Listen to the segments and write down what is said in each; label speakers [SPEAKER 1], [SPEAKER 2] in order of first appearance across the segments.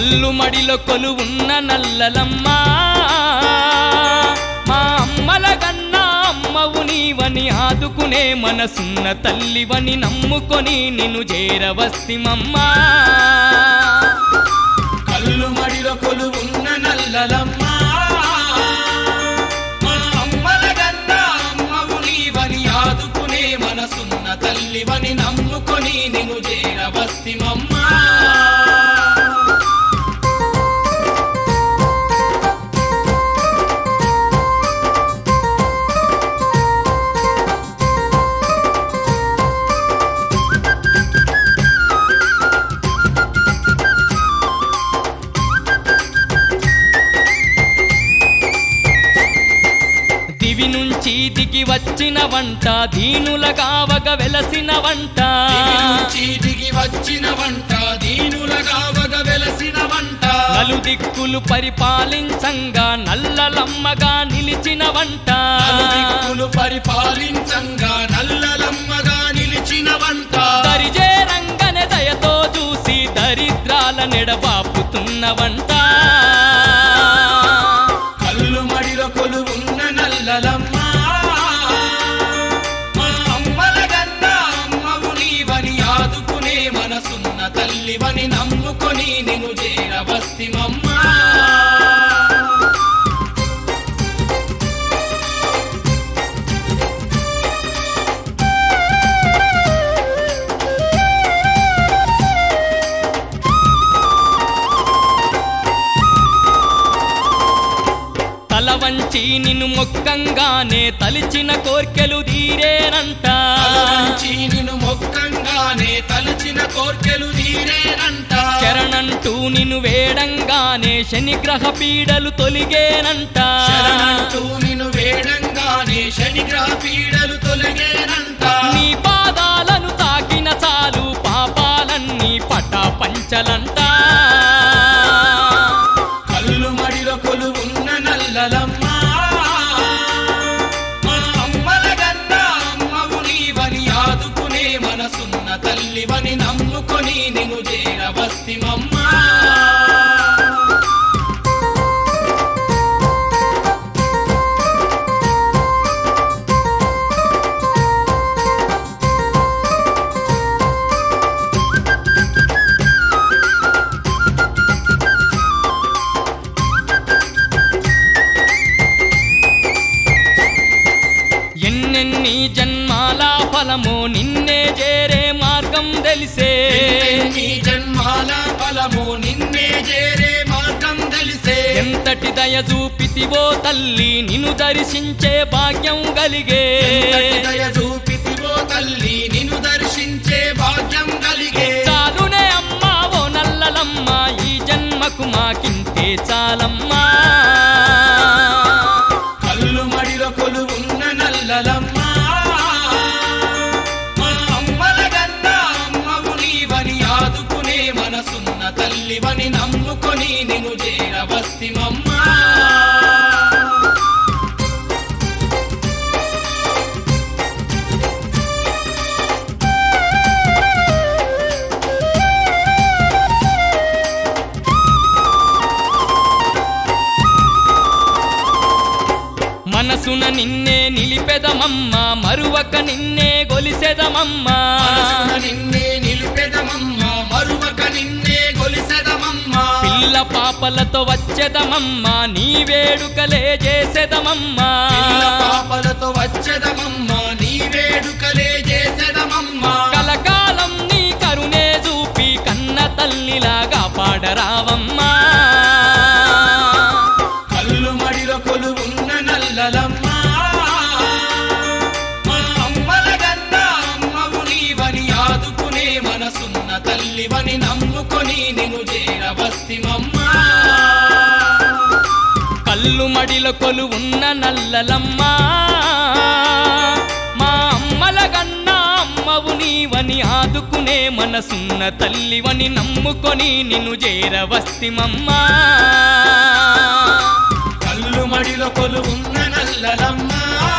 [SPEAKER 1] కళ్ళు మడిలో కొలువున్న నల్లలమ్మ మా అమ్మల గన్నా అమ్మవు నీవని ఆదుకునే మనసున్న తల్లివని నమ్ముకొని నిన్ను చేరవస్తిమమ్మా
[SPEAKER 2] కళ్ళు మడిలో కొలువున్న నల్లలమ్మ మా అమ్మల గన్నా అమ్మవు నీవని ఆదుకునే మనసున్న తల్లివని నమ్ముకొని నిన్ను చేరవస్తిమమ్మా
[SPEAKER 1] దివి నుంచి దిగి వచ్చిన వంట దీనులగావగ వెలసిన వంట
[SPEAKER 2] దివి నుంచి దిగి వచ్చిన వంట దీనులగా వగ వెలసిన వంట
[SPEAKER 1] నలుదిక్కులు పరిపాలించంగా నల్లలమ్మగా నిలిచిన వంట
[SPEAKER 2] నలుదిక్కులు పరిపాలించంగా నల్లలమ్మగా నిలిచిన వంట
[SPEAKER 1] దరిజేరంగనే దయతో చూసి దరిద్రాల నెడబాపుతున్న వంట
[SPEAKER 2] కళ్ళు మడిలో కొలువున్న నల్లలమ్మ మా అమ్మల గన్నా అమ్మవు నీవని ఆదుకునే మనసున్న తల్లివని నమ్ముకొని నిన్ను చేరవస్తిమమ్మా
[SPEAKER 1] తల వంచి నిన్ను మొక్కంగానే తలిచిన కోర్కెలు తీరేనంట
[SPEAKER 2] తలవంచి నిన్ను మొక్కంగానే తలచిన కోర్కెలు తీరేనంట
[SPEAKER 1] శరణంటూ నిన్ను వేడంగానే శనిగ్రహ పీడలు తొలిగేనంట
[SPEAKER 2] శరణంటూ నిన్ను వేడంగానే శనిగ్రహ పీడలు తొలగేనంట
[SPEAKER 1] నీ పాదాలను తాకిన చాలు పాపాలన్నీ పటా పంచలంట
[SPEAKER 2] కళ్ళు మడిలో కొలువున్న నల్లలమ్మ మా అమ్మల గన్నా అమ్మవు నీవని ఆదుకునే మనసున్న తల్లివని నమ్ముకొని నిన్ను చేరవస్తిమమ్మా
[SPEAKER 1] ఎన్నెన్ని జన్మాల ఫలమో నిన్నే చేరే మార్గం తెలిసే
[SPEAKER 2] నీ జన్మాల ఫలము నిన్నే చేరే మార్గం తెలిసే
[SPEAKER 1] ఎంతటి దయ చూపితివో తల్లి నిన్ను దర్శించే భాగ్యం కలిగే
[SPEAKER 2] ఎంతటి దయ చూపితివో తల్లి నిన్ను దర్శించే భాగ్యం కలిగే
[SPEAKER 1] చాలునే అమ్మా ఓ నల్లలమ్మ ఈ జన్మకు మాకింతే చాలమ్మా
[SPEAKER 2] కళ్ళు మడిలో కొలువున్న నల్లలమ్మ మా అమ్మల గన్నా అమ్మవు నీవని ఆదుకునే మనసున్న తల్లివని నమ్ముకొని నిన్ను చేరవస్తిమమ్మా
[SPEAKER 1] మనసున నిన్నే నిలిపెదమమ్మ మరువక నిన్నే గొలిసెదమమ్మా
[SPEAKER 2] మనసున నిన్నే నిలిపెదమమ్మ మరువక నిన్నే గొలిసెదమమ్మా
[SPEAKER 1] పిల్ల పాపలతో వచ్చెదమమ్మా నీ వేడుకలే చేసెదమమ్మా
[SPEAKER 2] పిల్ల పాపలతో వచ్చెదమమ్మా నీ వేడుకలే చేసెదమమ్మా
[SPEAKER 1] కలకాలం నీ కరుణే చూపి కన్న తల్లిలాగా పాడరావమ్మా
[SPEAKER 2] కళ్ళు మడిలో కొలువున్న నల్లలమ్మ మా అమ్మల గన్నా అమ్మవు నీవని ఆదుకునే మనసున్న తల్లివని నమ్ముకొని నిన్ను చేరవస్తిమమ్మా
[SPEAKER 1] కళ్ళు మడిలో కొలువున్న నల్లలమ్మా మా అమ్మల గన్నా అమ్మవు నీవని ఆదుకునే మనసున్న తల్లివని నమ్ముకొని నిన్ను చేరవస్తిమమ్మా
[SPEAKER 2] కళ్ళు మడిలో కొలువున్న నల్లలమ్మ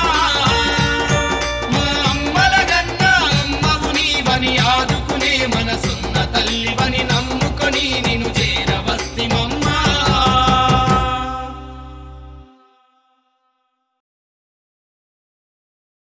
[SPEAKER 2] మా అమ్మల గన్నా అమ్మవు నీవని ఆదుకునే మనసున్న తల్లివని నమ్ముకొని నిన్ను